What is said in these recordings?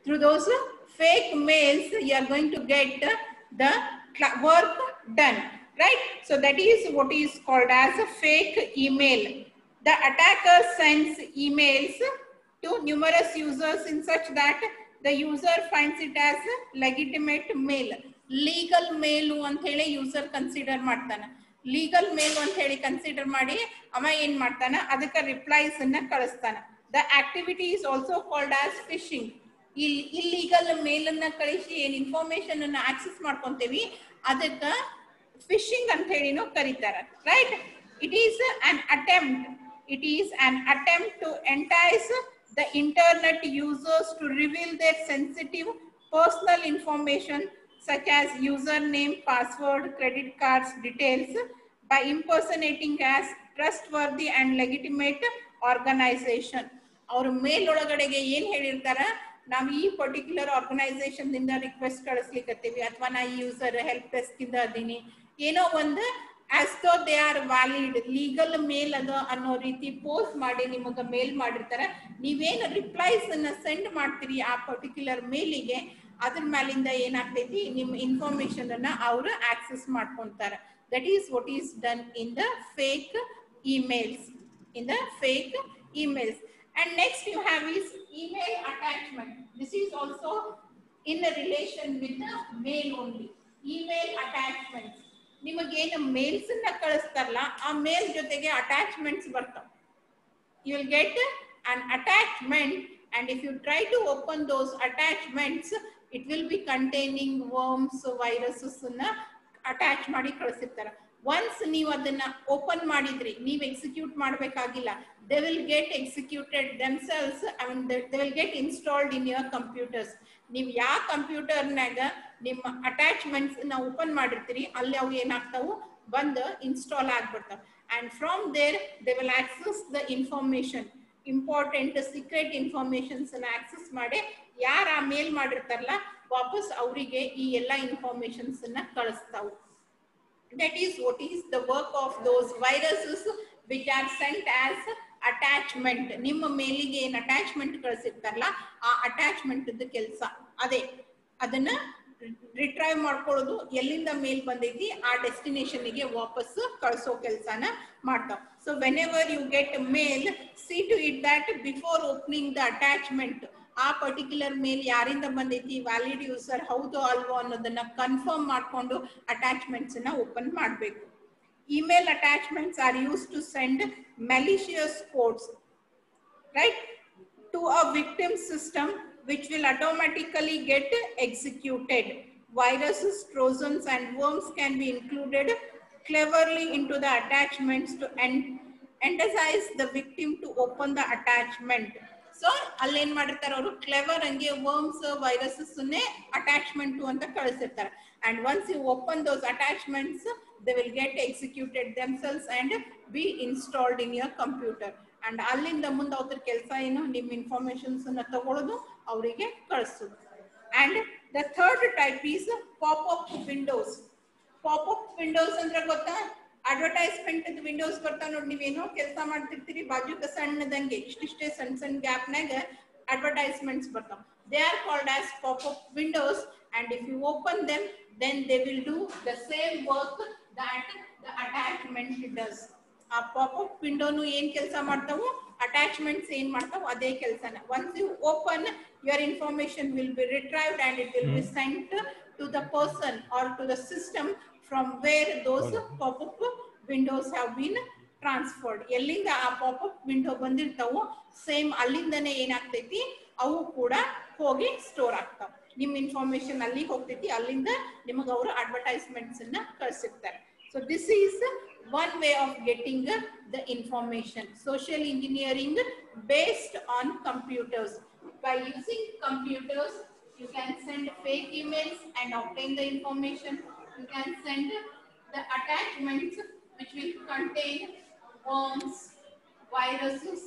through those fake mails you are going to get the cl- work done right so that is what is called as a fake email the attacker sends emails to numerous users in such that the user finds it as a legitimate mail legal mail ಅಂತ ಹೇಳಿ user consider ಮಾಡ್ತಾನೆ legal mail ಅಂತ ಹೇಳಿ consider ಮಾಡಿ ಅವ ಏನ್ ಮಾಡ್ತಾನ ಅದಕ್ಕೆ ರಿಪ್ಲೈಸ್ ಅನ್ನ ಕಳಿಸ್ತಾನ the activity is also called as phishing ಇಲ್ಲಿ ಇಲ್ಲೀಗಲ್ ಮೇಲ್ ಅನ್ನ ಕಳಿಸಿ ಏನ್ ಇನ್ಫಾರ್ಮೇಶನ್ ಅನ್ನ ಆಕ್ಸೆಸ್ ಮಾಡ್ಕೊಂತೀವಿ ಅದಕ್ಕ ಫಿಶಿಂಗ್ ಅಂತ ಹೇಳಿನೂ ಕರೀತಾರ right it is an attempt it is an attempt to entice the internet users to reveal their sensitive personal information such as username, password, credit cards details by impersonating as trustworthy and legitimate organization. ಅವ್ರ ಮೇಲ್ ಒಳಗಡೆಗೆ ಏನ್ ಹೇಳಿರ್ತಾರ ನಾವು ಈ particular organisation ದಿಂದ request ಕಳಿಸ್ಲಿಕ್ಕತ್ತೀವಿ ಅಥವಾ ನಾ ಈ ಯೂಸರ್ ಹೆಲ್ಪ್ ಡೆಸ್ಕ್ ಇಂದ ಅದೀನಿ ಏನೋ ಒಂದು as though they are valid legal mail ಅದ ಅನ್ನೋ ರೀತಿ ಪೋಸ್ಟ್ ಮಾಡಿ ನಿಮಗ ಮೇಲ್ ಮಾಡಿರ್ತಾರ ನೀವೇನು ರಿಪ್ಲೈಸ್ ಅನ್ನ ಸೆಂಡ್ ಮಾಡ್ತೀರಿ ಆ ಪರ್ಟಿಕ್ಯುಲರ್ ಮೇಲಿಗೆ ಅದ್ರ ಮೇಲಿಂದ ಏನಾಗ್ತೈತಿ ನಿಮ್ಮ ಇನ್ಫಾರ್ಮೇಶನ್ ಅನ್ನ ಅವರು ಆಕ್ಸೆಸ್ ಮಾಡ್ಕೊಂತಾರೆ that is what is done in the fake emails in the fake emails and next you have is email attachment this is also in relation with mail only email attachment ನಿಮಗೇನು ಮೇಲ್ಸ್ ಅನ್ನ ಕಳಿಸ್ತಾರಲ್ಲ ಆ ಮೇಲ್ ಜೊತೆಗೆ attachments ಬರ್ತಾವ you will get an attachment and if you try to open those attachments it will be containing worms viruses ಅನ್ನ attach ಮಾಡಿ ಕಳಿಸಿರ್ತಾರೆ ಒನ್ಸ್ ನೀವು ಅದನ್ನ ಓಪನ್ ಮಾಡಿದ್ರಿ ನೀವು ಎಕ್ಸಿಕ್ಯೂಟ್ ಮಾಡಬೇಕಾಗಿಲ್ಲ they will get executed themselves I mean they will get installed in your computers ನೀವು ಯಾವ ಕಂಪ್ಯೂಟರ್ನಾಗ ನಿಮ್ಮ ಅಟ್ಯಾಚ್ಮೆಂಟ್ಸ್ ನ ಓಪನ್ ಮಾಡಿರ್ತೀರಿ ಅಲ್ಲಿ ಅವು ಏನಾಗ್ತಾವು ಬಂದು ಇನ್ಸ್ಟಾಲ್ ಆಗ್ಬಿಡ್ತಾವ and from there they will access the information important secret ಇನ್ಫಾರ್ಮೇಶನ್ಸ್ ಆಕ್ಸೆಸ್ ಮಾಡಿ ಯಾರು ಆ ಮೇಲ್ ಮಾಡಿರ್ತಾರಲ್ಲ ವಾಪಸ್ ಅವರಿಗೆ ಈ ಎಲ್ಲ ಇನ್ಫಾರ್ಮೇಶನ್ಸ್ ಅನ್ನ ಕಳಿಸ್ತಾವು that is what is the work of those viruses which are sent as attachment ನಿಮ್ಮ ಮೇಲಿಗೆ ಏನ್ ಅಟ್ಯಾಚ್ಮೆಂಟ್ ಕಳಿಸಿರ್ತಾರಲ್ಲ ಆ ಅಟ್ಯಾಚ್ಮೆಂಟ್ ಕೆಲಸ ಅದೇ ಅದನ್ನ ರಿಟ್ರೈವ್ ಮಾಡ್ಕೊಳ್ಳೋದು ಎಲ್ಲಿಂದ ಮೇಲ್ ಬಂದೈತಿ ಆ ಡೆಸ್ಟಿನೇಷನ್ ಗೆ ವಾಪಸ್ ಕಳಿಸೋ ಕೆಲಸನ ಮಾಡ್ತಾವ so whenever you get mail see to it that before opening the attachment ಆ ಪರ್ಟಿಕ್ಯುಲರ್ ಮೇಲ್ ಯಾರಿಂದ ಬಂದೈತಿ ವ್ಯಾಲಿಡ್ ಯೂಸರ್ ಹೌದು ಅಲ್ವೋ ಅನ್ನೋದನ್ನ ಕನ್ಫರ್ಮ್ ಮಾಡ್ಕೊಂಡು ಅಟ್ಯಾಚ್ಮೆಂಟ್ಸ್ ನ ಓಪನ್ ಮಾಡಬೇಕು email attachments are used to send malicious codes right to a victim system which will automatically get executed viruses trojans and worms can be included cleverly into the attachments to en- entice the victim to open the attachment so ಅಲ್ಲೇನ್ ಮಾಡಿರ್ತಾರೆ ಅವರು clever ಹಂಗೆ worms viruses attachment ಅಂತ ಕಳಿಸಿರ್ತಾರೆ and once you open those attachments they will get executed themselves and be installed in your computer and ಅಲ್ಲಿಂದ ಮುಂದೆ ಅವ್ರ ಕೆಲಸ ಏನು ನಿಮ್ಮ ಇನ್ಫಾರ್ಮೇಶನ್ಸ್ ಅನ್ನ ತಗೊಳ್ಳೋದು ಅವರಿಗೆ ಕಳಿಸೋದು and the third type is pop up windows pop up windows ಅಂದ್ರೆ ಗೊತ್ತಾ ಅಡ್ವರ್ಟೈಸ್ಮೆಂಟ್ ವಿಂಡೋಸ್ ಬರ್ತಾವ ನೋಡಿ ನೀವೇನೋ ಕೆಲಸ ಮಾಡ್ತಿರ್ತೀರಿ ಬಾಜುಕ ಸಣ್ಣದಂಗೆ ಇಷ್ಟಿಷ್ಟೇ ಸಣ್ಣ ಸಣ್ಣ ಗ್ಯಾಪ್ನಾಗ ಅಡ್ವರ್ಟೈಸ್ಮೆಂಟ್ಸ್ ಬರ್ತಾವ they are called as pop up windows and if you open them then they will do the same work that the attachment does ಆ ಪಾಪ್ ಅಪ್ ವಿಂಡೋನು ಏನ್ ಕೆಲಸ ಮಾಡ್ತಾವು ಅಟ್ಯಾಚ್ಮೆಂಟ್ಸ್ ಏನ್ ಮಾಡ್ತಾವು ಅದೇ ಕೆಲಸನ once you open your information will be retrieved and it will be sent to the person or to the system from where those pop up windows have bean transferred ಎಲ್ಲಿಂದ ಆ ಪಾಪ್ ಅಪ್ ವಿಂಡೋ ಬಂದಿರ್ತಾವೋ same ಅಲ್ಲಿಂದನೇ ಏನಾಗ್ತೈತಿ ಅವು ಕೂಡ ಹೋಗಿ store ಆಗ್ತಾವ ನಿಮ್ ಇನ್ಫಾರ್ಮೇಶನ್ ಅಲ್ಲಿ ಹೋಗ್ತೈತಿ ಅಲ್ಲಿಂದ ನಿಮಗೆ ಅವರು ಅಡ್ವರ್ಟೈಸ್ಮೆಂಟ್ಸ್ ಅನ್ನ ಕಳ್ಸಿರ್ತಾರೆ so this is one way of getting uh, the information. Social engineering based on computers. By using computers, you can send fake emails and obtain the information. You can send the attachments which will contain worms, viruses,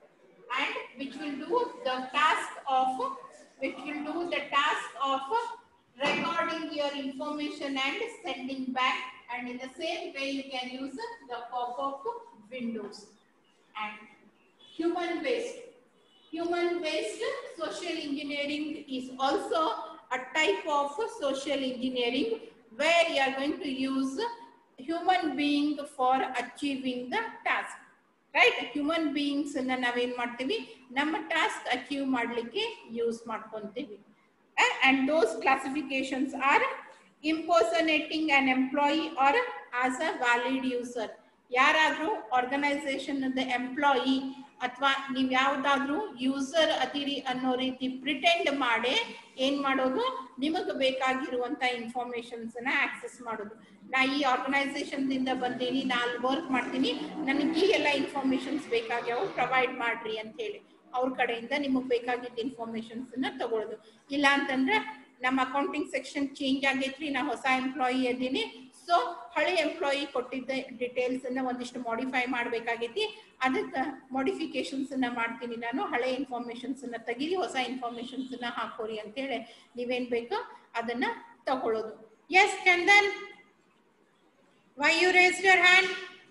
and which will do the task of which will do the task of recording your information and sending back and in the same way you can use the pop-up windows and human waste human based social engineering is also a type of social engineering where you are going to use human being for achieving the task right human beings ಅನ್ನ ನಾವೇನ್ ಮಾಡ್ತೀವಿ ನಮ್ಮ task achieve ಮಾಡ್ಲಿಕ್ಕೆ use ಮಾಡ್ಕೊಂತೀವಿ and those classifications are impersonating an employee or as a valid user ಯಾರಾದ್ರೂ organisation employee ಅಥವಾ ನೀವ್ ಯಾವ್ದಾದ್ರು ಯೂಸರ್ ಅದಿರಿ ಅನ್ನೋ ರೀತಿ ಪ್ರಿಟೆಂಡ್ ಮಾಡೇ ಏನ್ ಮಾಡೋದು ನಿಮಗ್ ಬೇಕಾಗಿರುವಂತ ಇನ್ಫಾರ್ಮೇಶನ್ಸ್ ನ ಆಕ್ಸೆಸ್ ಮಾಡೋದು ನಾ ಈ ಆರ್ಗನೈಸೇಷನ್ ದಿಂದ ಬಂದೀನಿ ನಾ ಅಲ್ಲಿ ವರ್ಕ್ ಮಾಡ್ತೀನಿ ನನಗೆ ಈ ಎಲ್ಲ ಇನ್ಫಾರ್ಮೇಶನ್ಸ್ ಬೇಕಾಗ್ಯಾವ ಪ್ರೊವೈಡ್ ಮಾಡ್ರಿ ಅಂತ ಹೇಳಿ ಅವ್ರ ಕಡೆಯಿಂದ ನಿಮಗ್ ಬೇಕಾಗಿದ್ದ ಇನ್ಫಾರ್ಮೇಶನ್ಸ್ ನ ತಗೊಳ್ಳೋದು ಇಲ್ಲ ಅಂತಂದ್ರೆ ನಮ್ಮ ಅಕೌಂಟಿಂಗ್ ಸೆಕ್ಷನ್ ಚೇಂಜ್ ಆಗೈತ್ರಿ ನಾ ಹೊಸ ಎಂಪ್ಲಾಯಿ ಅದೀನಿ ಸೊ ಹಳೆ ಎಂಪ್ಲಾಯಿ ಕೊಟ್ಟಿದ್ದ ಡೀಟೇಲ್ಸ್ ಅನ್ನ ಒಂದಿಷ್ಟು ಮಾಡಿಫೈ ಮಾಡ್ಬೇಕಾಗೈತಿ ಅದಕ್ಕೆ ಮಾಡಿಫಿಕೇಶನ್ಸ್ ಅನ್ನ ಮಾಡ್ತೀನಿ ನಾನು ಹಳೆ ಇನ್ಫಾರ್ಮೇಶನ್ಸ್ ಅನ್ನ ತೆಗೀರಿ ಹೊಸ ಇನ್ಫಾರ್ಮೇಶನ್ಸ್ ಅನ್ನ ಹಾಕೋರಿ ಅಂತೇಳಿ ನೀವೇನ್ ಬೇಕೋ ಅದನ್ನ ತಗೊಳ್ಳೋದು yes Chandan why you raise your hand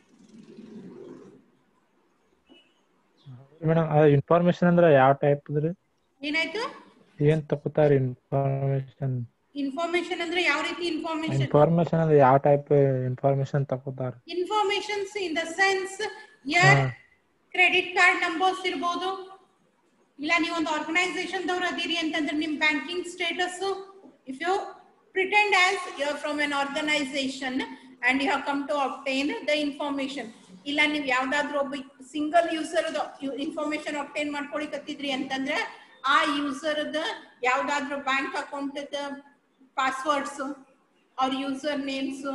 madam information ಅಂದ್ರೆ ಯಾವ ಟೈಪ್ ರೀ ಏನಾಯ್ತು ಏನ್ ತಗೋತಾರ ಇನ್ಫಾರ್ಮೇಶನ್ ಇನ್ಫಾರ್ಮೇಶನ್ ಅಂದ್ರೆ ಯಾವ ರೀತಿ ಇನ್ಫಾರ್ಮೇಶನ್ ಇನ್ಫಾರ್ಮೇಶನ್ ಅಂದ್ರೆ ಯಾವ ಟೈಪ್ ಇನ್ಫಾರ್ಮೇಶನ್ ತಗೋತಾರ informations in the sense your ಹಾ. ಕ್ರೆಡಿಟ್ ಕಾರ್ಡ್ ನಂಬರ್ಸ್ ಇರ್ಬೋದು ಇಲ್ಲ ನೀವು ಒಂದು ಆರ್ಗನೈಸೇಷನ್ ದವ್ರು ಅದೀರಿ ಅಂತಂದ್ರೆ ನಿಮ್ banking status if you pretend as you are from an organisation and you have come to obtain the information ಇಲ್ಲ ನೀವು ಯಾವ್ದಾದ್ರು ಒಬ್ಬ ಸಿಂಗಲ್ ಯೂಸರ್ ಇನ್ಫಾರ್ಮೇಶನ್ ಅಬ್ಟೈನ್ ಮಾಡ್ಕೊಳಿಕತ್ತಿದ್ರಿ ಅಂತಂದ್ರೆ ಆ ಯೂಸರ್ದ ಯಾವ್ದಾದ್ರು ಬ್ಯಾಂಕ್ ಅಕೌಂಟ್ ಪಾಸ್ವರ್ಡ್ಸ್ ಅವ್ರ ಯೂಸರ್ ನೇಮ್ಸ್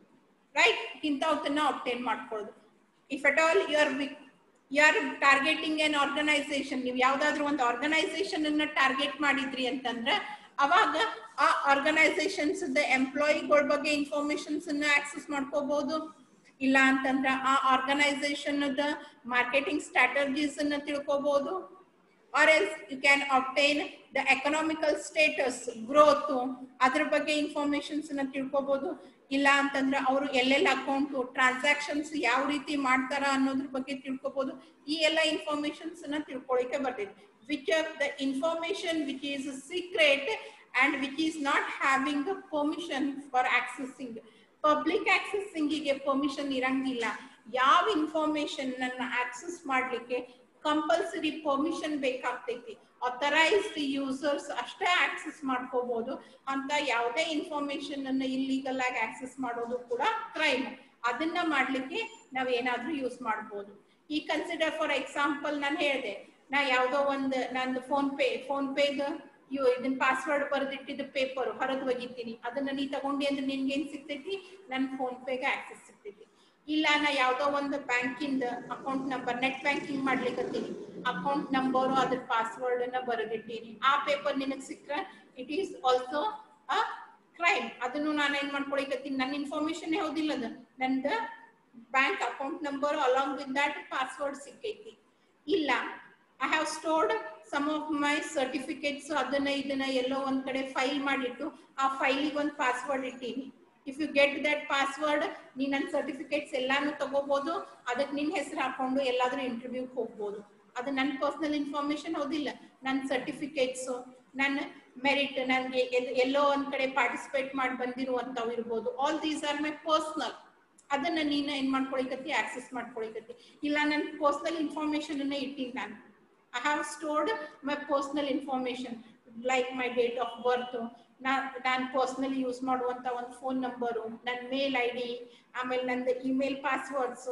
ರೈಟ್ ಇಂಥವನ್ನ ಅಬ್ಟೈನ್ ಮಾಡ್ಕೊಳ್ಳೋದು if at all you are you are targeting an organisation ನೀವು ಯಾವ್ದಾದ್ರು ಒಂದು ಆರ್ಗನೈಸೇಷನ್ ಅನ್ನ ಟಾರ್ಗೆಟ್ ಮಾಡಿದ್ರಿ ಅಂತಂದ್ರೆ ಅವಾಗ ಆ ಆರ್ಗನೈಸೇಷನ್ಸ್ ಎಂಪ್ಲಾಯಿಗಳ ಬಗ್ಗೆ ಇನ್ಫಾರ್ಮೇಶನ್ಸ್ ಅನ್ನ ಆಕ್ಸೆಸ್ ಮಾಡ್ಕೋಬಹುದು ಇಲ್ಲ ಅಂತಂದ್ರೆ ಆ ಆರ್ಗನೈಸೇಷನ್ ಮಾರ್ಕೆಟಿಂಗ್ ಸ್ಟ್ರಾಟಜೀಸ್ ಅನ್ನ ತಿಳ್ಕೋಬಹುದು or else you can obtain the economical status growth ಅದ್ರ ಬಗ್ಗೆ ಇನ್ಫಾರ್ಮೇಶನ್ಸ್ ನ ತಿಳ್ಕೊಬಹುದು ಇಲ್ಲ ಅಂತಂದ್ರೆ ಅವರು ಎಲ್ಲೆಲ್ಲ ಅಕೌಂಟ್ ಟ್ರಾನ್ಸಾಕ್ಷನ್ಸ್ ಯಾವ ರೀತಿ ಮಾಡ್ತಾರ ಅನ್ನೋದ್ರ ಬಗ್ಗೆ ತಿಳ್ಕೊಬಹುದು ಈ ಎಲ್ಲ ಇನ್ಫಾರ್ಮೇಶನ್ಸ್ ನ ತಿಳ್ಕೊಳಿಕ್ಕೆ ಬರ್ತೈತಿ which are the information which is secret and which is not having permission for accessing public ಆಕ್ಸೆಸಿಂಗಿಗೆ ಪರ್ಮಿಷನ್ ಇರಂಗಿಲ್ಲ ಯಾವ ಇನ್ಫಾರ್ಮೇಶನ್ ನನ್ನ ಆಕ್ಸೆಸ್ ಮಾಡ್ಲಿಕ್ಕೆ ಕಂಪಲ್ಸರಿ ಪರ್ಮಿಷನ್ ಬೇಕಾಗ್ತೈತಿ ಅಥರೈಸ್ಡ್ ಯೂಸರ್ಸ್ ಅಷ್ಟೇ ಆಕ್ಸೆಸ್ ಮಾಡ್ಕೋಬಹುದು ಅಂತ ಯಾವುದೇ ಇನ್ಫಾರ್ಮೇಶನ್ ಅನ್ನ ಇಲ್ಲಿಗಲ್ ಆಗಿ ಆಕ್ಸೆಸ್ ಮಾಡೋದು ಕೂಡ ಕ್ರೈಮ್ ಅದನ್ನ ಮಾಡ್ಲಿಕ್ಕೆ ನಾವ್ ಏನಾದ್ರೂ ಯೂಸ್ ಮಾಡ್ಬೋದು ಈ ಕನ್ಸಿಡರ್ ಫಾರ್ ಎಕ್ಸಾಂಪಲ್ ನಾನು ಹೇಳಿದೆ ನಾ ಯಾವ್ದೋ ಒಂದು ನಂದು ಫೋನ್ ಪೇ ಫೋನ್ ಪೇದ ಇವ್ ಇದನ್ನ ಪಾಸ್ವರ್ಡ್ ಬರೆದಿಟ್ಟಿದ್ದ ಪೇಪರ್ ಹೊರಗೆ ಒಗಿತೀನಿ ಅದನ್ನ ನೀ ತಗೊಂಡಿ ಅಂದ್ರೆ ನಿನ್ಗೆ ಏನ್ ಸಿಗ್ತೈತಿ ನನ್ ಫೋನ್ ಪೇಗೆ ಆಕ್ಸೆಸ್ ಸಿಗ್ತೈತಿ ಇಲ್ಲ ನಾ ಯಾವ್ದೋ ಒಂದು ಬ್ಯಾಂಕಿಂದ ಅಕೌಂಟ್ ನಂಬರ್ ನೆಟ್ ಬ್ಯಾಂಕಿಂಗ್ ಮಾಡ್ಲಿಕ್ಕತ್ತೀನಿ ಅಕೌಂಟ್ ನಂಬರು ಅದ್ರ ಪಾಸ್ವರ್ಡ್ ಅನ್ನ ಬರೆದಿಟ್ಟೀನಿ ಆ ಪೇಪರ್ ನಿನಗ್ ಸಿಕ್ಕ್ರ it is also a crime ಅದನ್ನು ನಾನು ಏನ್ ಮಾಡ್ಕೊಳಿಕತ್ತೀನಿ ನನ್ನ ಇನ್ಫಾರ್ಮೇಶನ್ ಯಾವುದಿಲ್ಲ ಅದು ನಂದ bank account number along with that password ಸಿಕ್ಕೈತಿ ಇಲ್ಲ I have stored some of my certificates ಅದನ್ನ ಇದನ್ನ ಎಲ್ಲೋ ಒಂದ್ ಕಡೆ ಫೈಲ್ ಮಾಡಿಟ್ಟು ಆ ಫೈಲಿಗೆ ಒಂದು ಪಾಸ್ವರ್ಡ್ ಇಟ್ಟೀನಿ if you get that password ನೀ ನನ್ನ ಸರ್ಟಿಫಿಕೇಟ್ಸ್ ಎಲ್ಲಾನು ತಗೋಬಹುದು ಅದಕ್ಕೆ ನಿನ್ ಹೆಸರು ಹಾಕೊಂಡು ಎಲ್ಲಾದ್ರೂ ಇಂಟರ್ವ್ಯೂಗೆ ಹೋಗ್ಬೋದು ಅದು ನನ್ನ ಪರ್ಸನಲ್ ಇನ್ಫಾರ್ಮೇಶನ್ ಹೌದಿಲ್ಲ ನನ್ನ ಸರ್ಟಿಫಿಕೇಟ್ಸ್ ನನ್ನ ಮೆರಿಟ್ ನನಗೆ ಎಲ್ಲೋ ಒಂದ್ ಕಡೆ ಪಾರ್ಟಿಸಿಪೇಟ್ ಮಾಡಿ ಬಂದಿರುವಂತವು ಇರ್ಬೋದು all these are my personal ಅದನ್ನ ನೀನು ಏನ್ ಮಾಡ್ಕೊಳಿಕತ್ತಿ ಆಕ್ಸೆಸ್ ಮಾಡ್ಕೊಳಿಕತ್ತಿ ಇಲ್ಲ ನನ್ನ ಪರ್ಸನಲ್ ಇನ್ಫಾರ್ಮೇಶನ್ ಅನ್ನ ಇಟ್ಟಿನಿ ನಾನು I have stored my personal information like my date of birth ನಾನು ಪರ್ಸನಲಿ ಯೂಸ್ ಮಾಡುವಂತ ಒಂದು ಫೋನ್ ನಂಬರು ನನ್ನ ಮೇಲ್ ಐ ಡಿ ಆಮೇಲೆ ನಂದು ಇಮೇಲ್ ಪಾಸ್ವರ್ಡ್ಸ್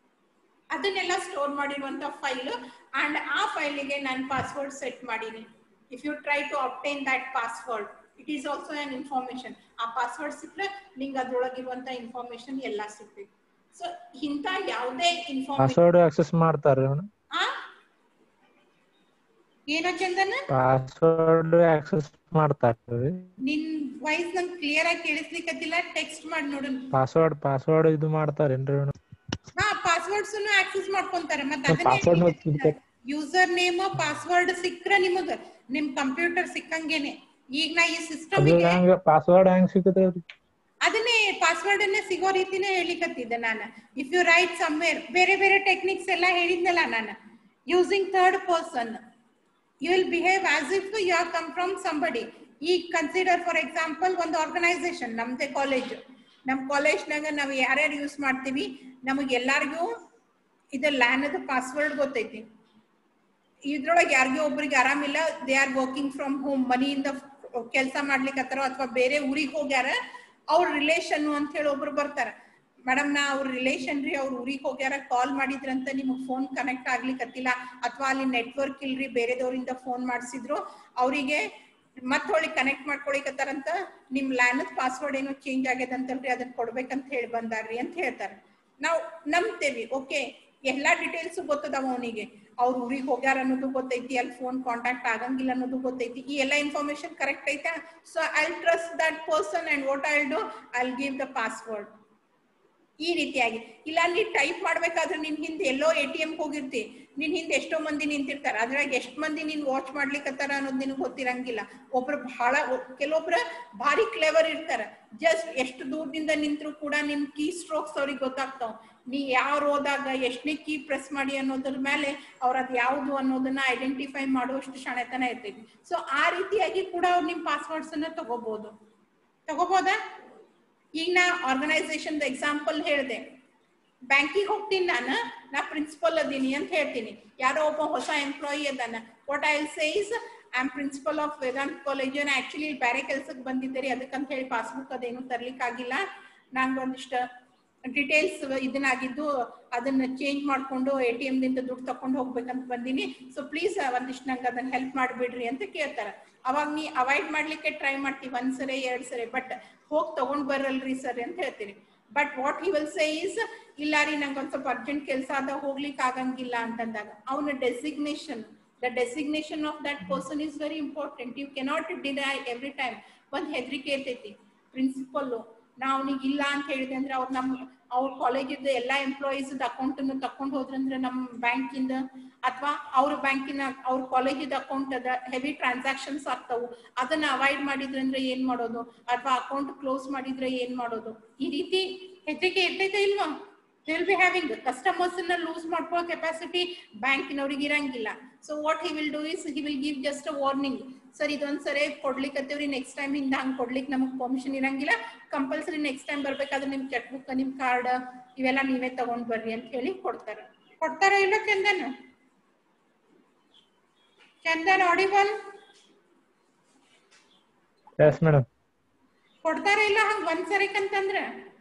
ಅದನ್ನೆಲ್ಲ ಸ್ಟೋರ್ ಮಾಡಿರುವಂತ ಫೈಲ್ ಅಂಡ್ ಆ ಫೈಲಿಗೆ ನಾನು ಪಾಸ್ವರ್ಡ್ ಸೆಟ್ ಮಾಡೀನಿ if you try to obtain that password it is also an information ಆ ಪಾಸ್ವರ್ಡ್ ಸಿಕ್ಕರೆ ನಿಂಗೆ ಅದ್ರೊಳಗಿರುವಂತ ಇನ್ಫಾರ್ಮೇಶನ್ ಎಲ್ಲ ಸಿಗ್ತೈತಿ ಸೊ ಇಂಥ ಯಾವುದೇ ಇನ್ಫಾರ್ಮೇಶನ್ ಪಾಸ್ವರ್ಡ್ ಆಕ್ಸೆಸ್ ಮಾಡ್ತಾರ ಆ ಏನೋ ಚಂದನ ಪಾಸ್ವರ್ಡ್ ಆಕ್ಸೆಸ್ ಮಾಡ್ತಾರ್ರಿ ನಿನ್ ವಾಯ್ಸ್ ನಂಗೆ ಕ್ಲಿಯರ್ ಆಗಿ ಕೇಳಿಸ್ಲಿಕ್ಕತ್ತಿಲ್ಲ ಟೆಕ್ಸ್ಟ್ ಮಾಡಿ ನೋಡೋಣ ಪಾಸ್ವರ್ಡ್ ಪಾಸ್ವರ್ಡ್ ಇದು ಮಾಡ್ತಾರೇನ್ರಿ ಹಾ ಪಾಸ್ವರ್ಡ್ಸ್ ಆಕ್ಸೆಸ್ ಮಾಡ್ಕೊಂತಾರೆ ಮತ್ತೆ ಪಾಸ್ವರ್ಡ್ ಅದನ್ನೇ ಯೂಸರ್ ನೇಮ್ ಪಾಸ್ವರ್ಡ್ ಸಿಕ್ಕ್ರ ನಿಮಗ ನಿಮ್ ಕಂಪ್ಯೂಟರ್ ಸಿಕ್ಕಂಗೇನೆ ಈಗ ನಾ ಈ ಸಿಸ್ಟಮ್ ಅದು ಹೆಂಗ ಪಾಸ್ವರ್ಡ್ ಹೆಂಗ್ ಸಿಗತ್ರಿ ಅದನ್ನೇ ಪಾಸ್ವರ್ಡ್ ಅನ್ನೇ ಸಿಗೋ ರೀತಿನೇ ಹೇಳಿಕತ್ತಿದ್ದೆ ನಾನು ಇಫ್ ಯು ರೈಟ್ ಸಮ್ವೇರ್ ಬೇರೆ ಬೇರೆ ಟೆಕ್ನಿಕ್ಸ್ ಎಲ್ಲ ಹೇಳಿದ್ನಲ್ಲ ನಾನು using third person you will behave as if you have come from somebody ಈಗ ಕನ್ಸಿಡರ್ ಫಾರ್ ಎಕ್ಸಾಂಪಲ್ ಒಂದು ಆರ್ಗನೈಸೇಷನ್ ನಮ್ದೇ ಕಾಲೇಜ್ ನಮ್ ಕಾಲೇಜ್ನಾಗ ನಾವು ಯಾರ್ಯಾರು ಯೂಸ್ ಮಾಡ್ತೀವಿ ನಮಗೆ ಎಲ್ಲಾರ್ಗೂ ಇದು ಲ್ಯಾನದ ಪಾಸ್ವರ್ಡ್ ಗೊತ್ತೈತಿ ಇದ್ರೊಳಗೆ ಯಾರಿಗೂ ಒಬ್ರಿಗೆ ಆರಾಮಿಲ್ಲ they are working from home ಮನಿಯಿಂದ ಕೆಲಸ ಮಾಡ್ಲಿಕ್ಕತ್ತಾರ ಅಥವಾ ಬೇರೆ ಊರಿಗೆ ಹೋಗ್ಯಾರ ಅವ್ರ ರಿಲೇಷನ್ ಅಂತ ಹೇಳಿ ಒಬ್ರು ಬರ್ತಾರ ಮೇಡಮ್ ನಾ ಅವ್ರ ರಿಲೇಷನ್ ರೀ ಅವ್ರ ಊರಿಗೆ ಹೋಗ್ಯಾರ ಕಾಲ್ ಮಾಡಿದ್ರಂತ ನಿಮಗ್ ಫೋನ್ ಕನೆಕ್ಟ್ ಆಗ್ಲಿಕ್ಕತ್ತಿಲ್ಲ ಅಥವಾ ಅಲ್ಲಿ ನೆಟ್ವರ್ಕ್ ಇಲ್ರಿ ಬೇರೆದವರಿಂದ ಫೋನ್ ಮಾಡಿಸಿದ್ರು ಅವರಿಗೆ ಮತ್ ಹೊಳ್ಳಿ ಕನೆಕ್ಟ್ ಮಾಡ್ಕೊಳಿಕತ್ತಾರಂತ ನಿಮ್ ಲ್ಯಾನದ್ ಪಾಸ್ವರ್ಡ್ ಏನೋ ಚೇಂಜ್ ಆಗ್ಯದಂತಲ್ರಿ ಅದನ್ನ ಕೊಡ್ಬೇಕಂತ ಹೇಳಿ ಬಂದಾರ್ರಿ ಅಂತ ಹೇಳ್ತಾರೆ ನಾವು ನಂಬ್ತೇವಿ ಓಕೆ ಎಲ್ಲಾ ಡೀಟೇಲ್ಸ್ ಗೊತ್ತದಾವ ಅವನಿಗೆ ಅವ್ರ ಊರಿಗೆ ಹೋಗ್ಯಾರ ಅನ್ನೋದು ಗೊತ್ತೈತಿ ಅಲ್ಲಿ ಫೋನ್ ಕಾಂಟ್ಯಾಕ್ಟ್ ಆಗಂಗಿಲ್ಲ ಅನ್ನೋದು ಗೊತ್ತೈತಿ ಈ ಎಲ್ಲಾ ಇನ್ಫಾರ್ಮೇಶನ್ ಕರೆಕ್ಟ್ ಐತಾ so I trust that person and what I do I give the password ಈ ರೀತಿಯಾಗಿ ಇಲ್ಲ ನೀ ಟೈಪ್ ಮಾಡ್ಬೇಕಾದ್ರೆ ನಿನ್ ಹಿಂದೆ ಎಲ್ಲೋ ಎ ಟಿ ಎಂ ಹೋಗಿರ್ತಿ ನಿನ್ ಹಿಂದೆ ಎಷ್ಟೋ ಮಂದಿ ನಿಂತಿರ್ತಾರ ಅದ್ರಾಗ ಎಷ್ಟ್ ಮಂದಿ ನೀನ್ ವಾಚ್ ಮಾಡ್ಲಿಕ್ಕತ್ತಾರ ಅನ್ನೋದು ನಿನಗ್ ಗೊತ್ತಿರಂಗಿಲ್ಲ ಒಬ್ರು ಬಹಳ ಕೆಲವೊಬ್ರ ಭಾರಿ ಕ್ಲೇವರ್ ಇರ್ತಾರ ಜಸ್ಟ್ ಎಷ್ಟು ದೂರದಿಂದ ನಿಂತ್ರು ಕೂಡ ನಿನ್ ಕೀ ಸ್ಟ್ರೋಕ್ಸ್ ಅವ್ರಿಗೆ ಗೊತ್ತಾಗ್ತಾವ ನೀ ಯಾವ ಹೋದಾಗ ಎಷ್ಟನೇ ಕೀ ಪ್ರೆಸ್ ಮಾಡಿ ಅನ್ನೋದ್ರ ಮೇಲೆ ಅವ್ರ ಅದ್ ಯಾವ್ದು ಅನ್ನೋದನ್ನ ಐಡೆಂಟಿಫೈ ಮಾಡುವಷ್ಟು ಶಾಣೆತನ ಇರ್ತೈತಿ ಸೊ ಆ ರೀತಿಯಾಗಿ ಕೂಡ ಅವ್ರು ನಿಮ್ ಪಾಸ್ವರ್ಡ್ಸ್ ಅನ್ನ ತಗೋಬಹುದು ತಗೋಬೋದಾ ಈಗ ನಾ ಆರ್ಗನೈಸೇಷನ್ ಎಕ್ಸಾಂಪಲ್ ಹೇಳಿದೆ ಬ್ಯಾಂಕಿಗೆ ಹೋಗ್ತೀನಿ ನಾನು ನಾ ಪ್ರಿನ್ಸಿಪಲ್ ಅದೀನಿ ಅಂತ ಹೇಳ್ತೀನಿ ಯಾರೋ ಒಬ್ಬ ಹೊಸ ಎಂಪ್ಲಾಯಿ ಅದಾನ what I say is I am principal of Vedant college actually ಬೇರೆ ಕೆಲ್ಸಕ್ಕೆ ಬಂದಿದ್ದೀರಿ ಅದಕ್ಕಂತ ಹೇಳಿ ಪಾಸ್ಬುಕ್ ಅದೇನು ತರ್ಲಿಕ್ಕೆ ಆಗಿಲ್ಲ ನಂಗೆ ಒಂದಿಷ್ಟು ಡಿಟೇಲ್ಸ್ ಇದನ್ನಾಗಿದ್ದು ಅದನ್ನ ಚೇಂಜ್ ಮಾಡ್ಕೊಂಡು ಎ ಟಿ ಎಂ ದಿಂದ ದುಡ್ಡು ತಕೊಂಡು ಹೋಗ್ಬೇಕಂತ ಬಂದಿನಿ ಸೊ ಪ್ಲೀಸ್ ಒಂದಿಷ್ಟು ನಂಗೆ ಅದನ್ನ ಹೆಲ್ಪ್ ಮಾಡ್ಬಿಡ್ರಿ ಅಂತ ಕೇಳ್ತಾರ ಅವಾಗ ನೀ ಅವಾಯ್ಡ್ ಮಾಡ್ಲಿಕ್ಕೆ ಟ್ರೈ ಮಾಡ್ತೀವಿ ಒಂದ್ ಸರಿ ಎರಡ್ ಸರಿ ಬಟ್ ಹೋಗಿ ತಗೊಂಡ್ ಬರಲ್ರಿ ಸರ್ ಅಂತ ಹೇಳ್ತೀರಿ but what he will say is ಇಲ್ಲ ರೀ ನಂಗೆ ಒಂದ್ ಸ್ವಲ್ಪ ಅರ್ಜೆಂಟ್ ಕೆಲಸ ಅದ ಹೋಗ್ಲಿಕ್ಕೆ ಆಗಂಗಿಲ್ಲ ಅಂತಂದಾಗ ಅವನ designation the designation of that person is very important you cannot deny every time ಒಂದ್ ಹೆದರಿಕೆ ಇರ್ತೈತಿ ಪ್ರಿನ್ಸಿಪಲ್ ನಾ ಅವನಿಗೆ ಇಲ್ಲ ಅಂತ ಹೇಳಿದೆ ಅಂದ್ರೆ ಅವ್ರು ನಮ್ ಅವ್ರ ಕಾಲೇಜಿದ ಎಲ್ಲಾ ಎಂಪ್ಲಾಯೀಸ್ ಅಕೌಂಟ್ ಅನ್ನು ತಕೊಂಡ್ ಹೋದ್ರಂದ್ರೆ ನಮ್ ಬ್ಯಾಂಕಿಂದ ಅಥವಾ ಅವ್ರ ಬ್ಯಾಂಕಿನ ಅವ್ರ ಕಾಲೇಜಿದ ಅಕೌಂಟ್ ಅದ ಹೆವಿ ಟ್ರಾನ್ಸಾಕ್ಷನ್ಸ್ ಆಗ್ತಾವು ಅದನ್ನ ಅವಾಯ್ಡ್ ಮಾಡಿದ್ರಂದ್ರೆ ಏನ್ ಮಾಡೋದು ಅಥವಾ ಅಕೌಂಟ್ ಕ್ಲೋಸ್ ಮಾಡಿದ್ರೆ ಏನ್ ಮಾಡೋದು ಈ ರೀತಿ ಹೆದರಿಕೆ ಇರ್ತೈತೆ ಇಲ್ವಾ ವಿಲ್ ಬಿ ಹ್ಯಾವಿಂಗ್ ಕಸ್ಟಮರ್ಸ್ ನ ಲೂಸ್ ಮಾಡ್ಕೊಳ್ಳೋ ಕೆಪಾಸಿಟಿ ಬ್ಯಾಂಕಿನವ್ರಿಗೆ ಇರಂಗಿಲ್ಲ so what he will do is he will give just a warning sir ಇದೊಂದ್ ಸರಿ ಕೊಡ್ಲಿಕ್ಕತ್ತೀವ್ರಿ ನೆಕ್ಸ್ಟ್ ಟೈಮ್ ಇಂದ ಹಂಗ್ ಕೊಡ್ಲಿಕ್ಕೆ ನಮಗ್ ಪರ್ಮಿಷನ್ ಇರಂಗಿಲ್ಲ ಕಂಪಲ್ಸರಿ ನೆಕ್ಸ್ಟ್ ಟೈಮ್ ಬರ್ಬೇಕಾದ್ರೆ ನಿಮ್ ಚೆಕ್ ಬುಕ್ ನಿಮ್ ಕಾರ್ಡ್ ಇವೆಲ್ಲ ನೀವೇ ತಗೊಂಡ್ ಬರ್ರಿ ಅಂತ ಹೇಳಿ ಕೊಡ್ತಾರ ಕೊಡ್ತಾರ ಇಲ್ಲ Chandan Chandan audible yes madam ಕೊಡ್ತಾರ ಇಲ್ಲ ಹಂಗ ಒಂದ್ ಸರಿಕಂತಂದ್ರ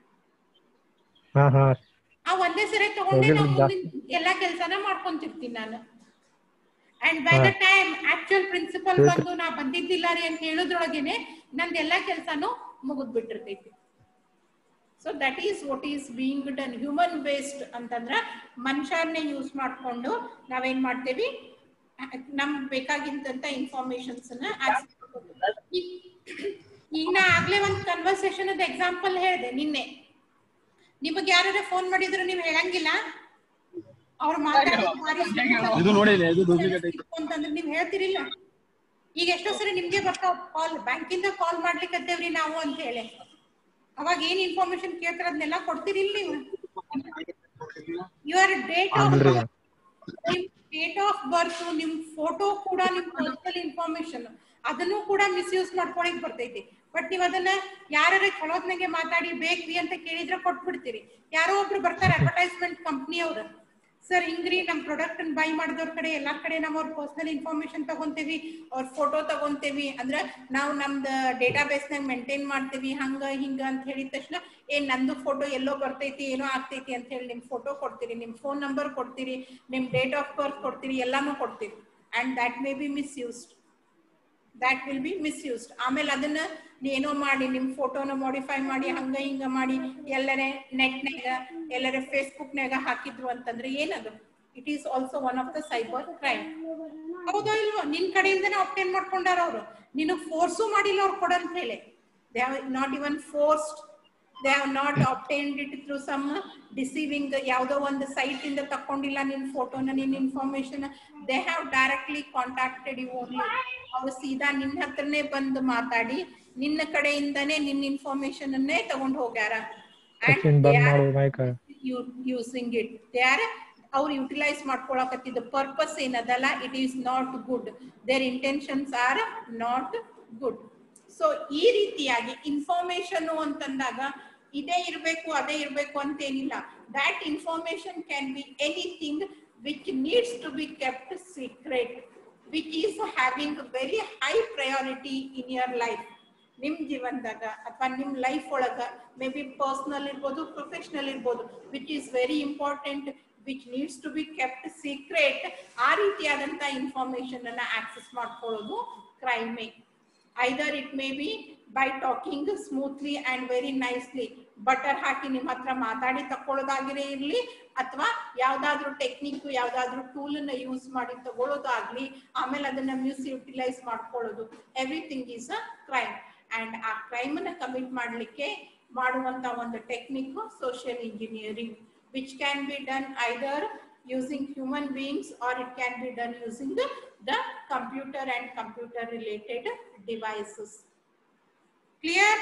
ಹಾ ಹಾ ಆ ಒಂದೇ ಸರಿ ತಗೊಂಡೆ ಹೋಗಿಲ್ಲ ನಾವು ಜಾಸ್ತಿ. ಮುಂದಿನ ಎಲ್ಲಾ ಕೆಲ್ಸನ ಮಾಡ್ಕೊಂತಿರ್ತೀನಿ ನಾನು and by the time actual principal Good. ಬಂದು ನಾ ಬಂದಿದ್ದಿಲ್ಲ ರೀ ಅಂತ ಹೇಳೋದ್ರೊಳಗೇನೆ ನಂದ್ ಎಲ್ಲಾ ಕೆಲ್ಸನೂ ಮುಗಿದ್ ಬಿಟ್ಟಿರ್ತೈತಿ so that is what is being done human based ಅಂತಂದ್ರ ಮನುಷ್ಯರನ್ನೇ ಯೂಸ್ ಮಾಡ್ಕೊಂಡು ನಾವೇನ್ ಮಾಡ್ತೇವಿ ನಮ್ಗ್ ಬೇಕಾಗಿದ್ದಂತ ಇನ್ಫಾರ್ಮೇಶನ್ಸ್ ನ access ಮಾಡ್ಕೊತೀವಿ. ಈಗ- ಈಗ ನಾ ಆಗ್ಲೇ ಒಂದ್ ಕನ್ವರ್ಸೇಷನ್ ಅದ ಎಕ್ಸಾಂಪಲ್ ಹೇಳಿದೆ ನಿನ್ನೆ ನಿಮಗೆ ಯಾರು ಫೋನ್ ಮಾಡಿದ್ರು ನೀವು ಹೇಳಂಗಿಲ್ಲ ಅವ್ರು ಮಾತಾಡೋದು ಭಾರಿ ಇದು ನೋಡಿಲ್ಲ ಇದು ಡೂಪ್ಲಿಕೇಟ್ ಐತಿ ಅಂತಂದ್ರೆ ನೀವ್ ಹೇಳ್ತಿರಿಲ್ಲ ಈಗ ಎಷ್ಟೋ ಸರಿ ನಿಮ್ಗೆ ಬರ್ತಾವ ಕಾಲ್ ಬ್ಯಾಂಕಿಂದ ಕಾಲ್ ಮಾಡ್ಲಿಕ್ಕತ್ತೇವ್ರಿ ನಾವು ಅಂತ ಹೇಳಿ ಅವಾಗ ಏನ್ ಇನ್ಫಾರ್ಮೇಶನ್ ಕೇಳ್ತಾರ ಅದನ್ನೆಲ್ಲ ಕೊಡ್ತೀರಿಲ್ಲ ನೀವು ಯುವರ್ ಡೇಟ್ ಆಫ್ ಅಲ್ರಿ ನಿಮ್ ಡೇಟ್ ಆಫ್ ಬರ್ತ್ ನಿಮ್ ಫೋಟೋ ಕೂಡ ನಿಮ್ ಪರ್ಸನಲ್ ಇನ್ಫಾರ್ಮೇಶನ್ ಅದನ್ನು ಕೂಡ ಮಿಸ್ಯೂಸ್ ಮಾಡ್ಕೊಳಕ್ ಬರ್ತೈತಿ ಬಟ್ ನೀವ್ ಅದನ್ನ ಯಾರ ಚಲೋತ್ನಾಗೆ ಮಾತಾಡಿ ಬೇಕ್ರಿ ಅಂತ ಕೇಳಿದ್ರೆ ಕೊಟ್ಬಿಡ್ತೀರಿ ಯಾರೋ ಒಬ್ರು ಬರ್ತಾರೆ ಅಡ್ವರ್ಟೈಸ್ಮೆಂಟ್ ಕಂಪ್ನಿ ಅವ್ರು ಸರ್ ಹಿಂಗ್ರಿ ನಮ್ ಪ್ರಾಡಕ್ಟ್ ಬೈ ಮಾಡಿದವ್ರ ಕಡೆ ಎಲ್ಲಾ ಕಡೆ ನಾವ್ ಅವ್ರ ಪರ್ಸನಲ್ ಇನ್ಫಾರ್ಮೇಶನ್ ತಗೊಂತೇವಿ ಅವ್ರ ಫೋಟೋ ತಗೊಂತೇವಿ ಅಂದ್ರ ನಾವು ನಮ್ದ ಡೇಟಾ ಬೇಸ್ ನಾಗ ಮೇಂಟೈನ್ ಮಾಡ್ತೇವಿ ಹಂಗ ಹಿಂಗ ಅಂತ ಹೇಳಿದ ತಕ್ಷಣ ಏನ್ ನಂದು ಫೋಟೋ ಎಲ್ಲೋ ಬರ್ತೈತಿ ಏನೋ ಆಗ್ತೈತಿ ಅಂತ ಹೇಳಿ ನಿಮ್ ಫೋಟೋ ಕೊಡ್ತೀರಿ ನಿಮ್ ಫೋನ್ ನಂಬರ್ ಕೊಡ್ತೀರಿ ನಿಮ್ ಡೇಟ್ ಆಫ್ ಬರ್ತ್ ಕೊಡ್ತೀರಿ ಎಲ್ಲಾನು ಕೊಡ್ತೀರಿ and that may be misused that will be misused ಆಮೇಲೆ ಅದನ್ನ ನೀ ಏನೋ ಮಾಡಿ ನಿಮ್ ಫೋಟೋನ ಮಾಡಿಫೈ ಮಾಡಿ ಹಂಗ ಹಿಂಗ ಮಾಡಿ ಎಲ್ಲರೇ ನೆಟ್ನಾಗ ಎಲ್ಲರೇ ಫೇಸ್ಬುಕ್ನಾಗ ಹಾಕಿದ್ರು ಅಂತಂದ್ರೆ ಏನದು it is also one of the cyber crime ಹೌದಾ ಇಲ್ವೋ ನಿನ್ ಕಡೆಯಿಂದನೇ ಅಪ್ಟೇನ್ ಮಾಡ್ಕೊಂಡಾರ ಅವರು ನಿನಗ್ ಫೋರ್ಸು ಮಾಡಿಲ್ಲ ಅವ್ರು ಕೊಡಂತ ಹೇಳಿ they have not even forced they have not obtained it through some deceiving ಯಾವುದೋ ಒಂದು ಸೈಟ್ ಇಂದ ತಕೊಂಡಿಲ್ಲ ನಿನ್ ಫೋಟೋನ ನಿನ್ information they have directly contacted you only ಅವ್ರು ಸೀದಾ ನಿನ್ನ ಹತ್ರನೇ ಬಂದು ಮಾತಾಡಿ ನಿನ್ನ ಕಡೆಯಿಂದನೇ ನಿನ್ನ ಇನ್ಫಾರ್ಮೇಶನ್ ಅನ್ನೇ ತಗೊಂಡ್ ಹೋಗ್ಯಾರ ಸಚಿನ್ ಬಂದ್ ಮಾಡು mic using it they are ಅವ್ರು ಯುಟಿಲೈಸ್ ಮಾಡ್ಕೊಳಕತ್ತಿದ್ದ ಪರ್ಪಸ್ ಏನದಲ್ಲ it is not good their intentions are not good so ಈ ರೀತಿಯಾಗಿ ಇನ್ಫಾರ್ಮೇಶನ್ ಅಂತಂದಾಗ ಇದೇ ಇರಬೇಕು ಅದೇ ಇರಬೇಕು ಅಂತೇನಿಲ್ಲ that information can be anything which needs to be kept secret which is having very high priority in your life ನಿಮ್ ಜೀವನದಾಗ ಅಥವಾ ನಿಮ್ ಲೈಫ್ ಒಳಗ ಮೇ ಬಿ ಪರ್ಸನಲ್ ಇರ್ಬೋದು ಪ್ರೊಫೆಷನಲ್ ಇರ್ಬೋದು which is very important which needs to be kept secret ಆ ರೀತಿಯಾದಂತ information ಅನ್ನ ಆಕ್ಸೆಸ್ ಮಾಡ್ಕೊಳ್ಳೋದು ಕ್ರೈಮೇ either it may be by talking smoothly and very nicely butter ಹಾಕಿ ನಿಮ್ಮ ಹತ್ರ ಮಾತಾಡಿ ತಕೊಳ್ಳೋದಾಗಿರೇ ಇರ್ಲಿ ಅಥವಾ ಯಾವ್ದಾದ್ರು ಟೆಕ್ನಿಕ್ ಯಾವ್ದಾದ್ರು ಟೂಲ್ ಅನ್ನ ಯೂಸ್ ಮಾಡಿ ತಗೊಳ್ಳೋದಾಗ್ಲಿ ಆಮೇಲೆ ಅದನ್ನ ಮ್ಯೂಸ್ ಯುಟಿಲೈಸ್ ಮಾಡ್ಕೊಳ್ಳೋದು everything is a crime and ಆ ಕ್ರೈಮ್ ಅನ್ನ ಕಮಿಟ್ ಮಾಡ್ಲಿಕ್ಕೆ ಮಾಡುವಂತ ಒಂದು technique social engineering which can be done either using human beings or it can be done using the, the computer and computer related devices. Clear?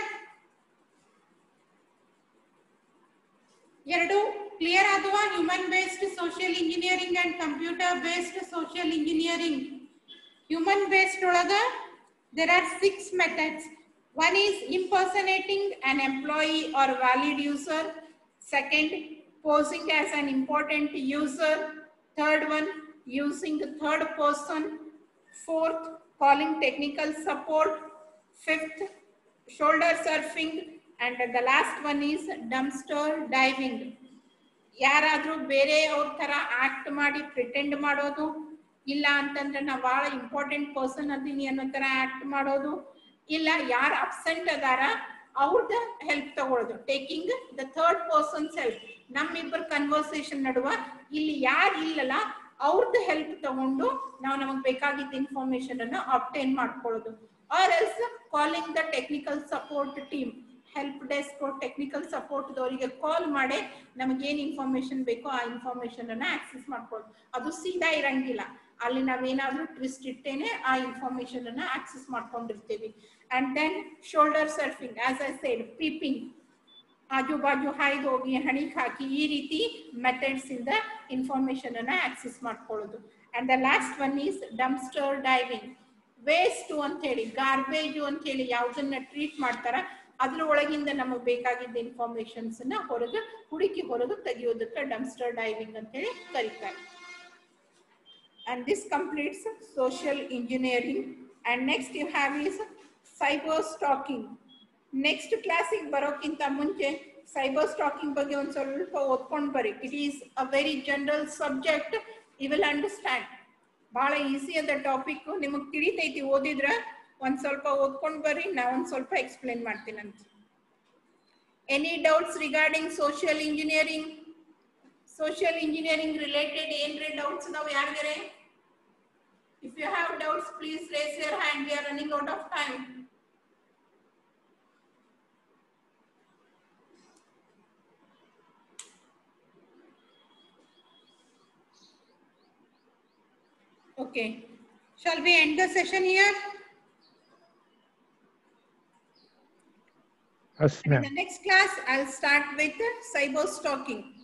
ಎರಡು clear ಆದವ human based social engineering and computer based social engineering human based ಒಳಗ there are six methods one is impersonating an employee or valid user second posing as an important user third one using the third person fourth calling technical support fifth shoulder surfing and the last one is dumpster diving ಯಾರಾದ್ರೂ ಬೇರೆ ಅವ್ರ ತರ act ಮಾಡಿ pretend ಮಾಡೋದು ಇಲ್ಲ ಅಂತಂದ್ರೆ ನಾ ಬಹಳ ಇಂಪಾರ್ಟೆಂಟ್ ಪರ್ಸನ್ ಅದೀನಿ ಅನ್ನೋ ತರ ಆಕ್ಟ್ ಮಾಡೋದು ಇಲ್ಲ ಯಾರು ಅಬ್ಸೆಂಟ್ ಅದಾರ ಅವ್ರದ್ದು ಹೆಲ್ಪ್ ತಗೊಳ್ಳೋದು taking the third person's help ನಮ್ಮಿಬ್ಬರ ಕನ್ವರ್ಸೇಷನ್ ನಡುವ ಇಲ್ಲಿ ಯಾರು ಇಲ್ಲಲ್ಲ ಅವ್ರದ್ದು ಹೆಲ್ಪ್ ತಗೊಂಡು ನಾವು ನಮಗೆ ಬೇಕಾಗಿದ್ದ ಇನ್ಫಾರ್ಮೇಶನ್ ಅನ್ನ ಅಬ್ಟೈನ್ ಮಾಡ್ಕೊಳ್ಳೋದು or else calling the technical support team help desk technical support ದವರಿಗೆ ಕಾಲ್ ಮಾಡಿ ನಮಗೆ ಏನ್ ಇನ್ಫಾರ್ಮೇಶನ್ ಬೇಕೋ ಆ ಇನ್ಫಾರ್ಮೇಶನ್ ಅನ್ನ ಆಕ್ಸೆಸ್ ಮಾಡ್ಕೊಳ್ಳೋದು ಅದು ಸೀದಾ ಇರಂಗಿಲ್ಲ ಅಲ್ಲಿ ನಾವೇನಾದ್ರೂ ಟ್ವಿಸ್ಟ್ ಇಟ್ಟೇನೆ ಆ ಇನ್ಫಾರ್ಮೇಶನ್ ಅನ್ನ ಆಕ್ಸೆಸ್ ಮಾಡ್ಕೊಂಡಿರ್ತೀವಿ and then shoulder surfing as I side peeping ಆಜು ಬಾಜು ಹಾಯ್ದು ಹೋಗಿ ಹಣಿಕ್ ಹಾಕಿ ಈ ರೀತಿ ಮೆಥಡ್ಸ್ ಇಂದ ಇನ್ಫಾರ್ಮೇಶನ್ ಅನ್ನ ಆಕ್ಸೆಸ್ ಮಾಡ್ಕೊಳ್ಳೋದು and the last one is dumpster diving waste ಅಂತ ಹೇಳಿ ಗಾರ್ಬೇಜು ಅಂತ ಹೇಳಿ ಯಾವ್ದನ್ನ ಟ್ರೀಟ್ ಮಾಡ್ತಾರ ಅದ್ರ ಒಳಗಿಂದ ನಮಗೆ ಬೇಕಾಗಿದ್ದ ಇನ್ಫಾರ್ಮೇಶನ್ಸ್ ನ ಹೊರಗೆ ಹುಡುಕಿ ಹೊರಗೆ ತೆಗೆಯೋದಕ್ಕೆ ಡಂಪ್ಸ್ಟರ್ ಡೈವಿಂಗ್ ಅಂತ ಹೇಳಿ ಕರೀತಾರೆ and this completes social engineering and next you have is cyber stalking next ಕ್ಲಾಸಿಗೆ ಬರೋಕ್ಕಿಂತ ಮುಂಚೆ ಸೈಬರ್ ಸ್ಟಾಕಿಂಗ್ ಬಗ್ಗೆ ಒಂದು ಸ್ವಲ್ಪ ಓದ್ಕೊಂಡು ಬರ್ರಿ it is a very general subject you will understand ಬಹಳ ಈಸಿ ಅದ ಟಾಪಿಕ್ ನಿಮಗೆ ತಿಳಿತೈತಿ ಓದಿದ್ರ ಒಂದ್ ಸ್ವಲ್ಪ ಓದ್ಕೊಂಡು ಬರ್ರಿ ನಾ ಒಂದ್ ಸ್ವಲ್ಪ ಎಕ್ಸ್ಪ್ಲೇನ್ ಮಾಡ್ತೀನಂತ any doubts regarding social engineering social engineering related ಏನ್ರಿ ಡೌಟ್ಸ್ ನಾವು ಯಾರಿಗಾರೆ If you have doubts, please raise your hand. We are running out of time. Okay. Shall we end the session here? Yes, In ma'am. the next class, I'll start with cyber stalking.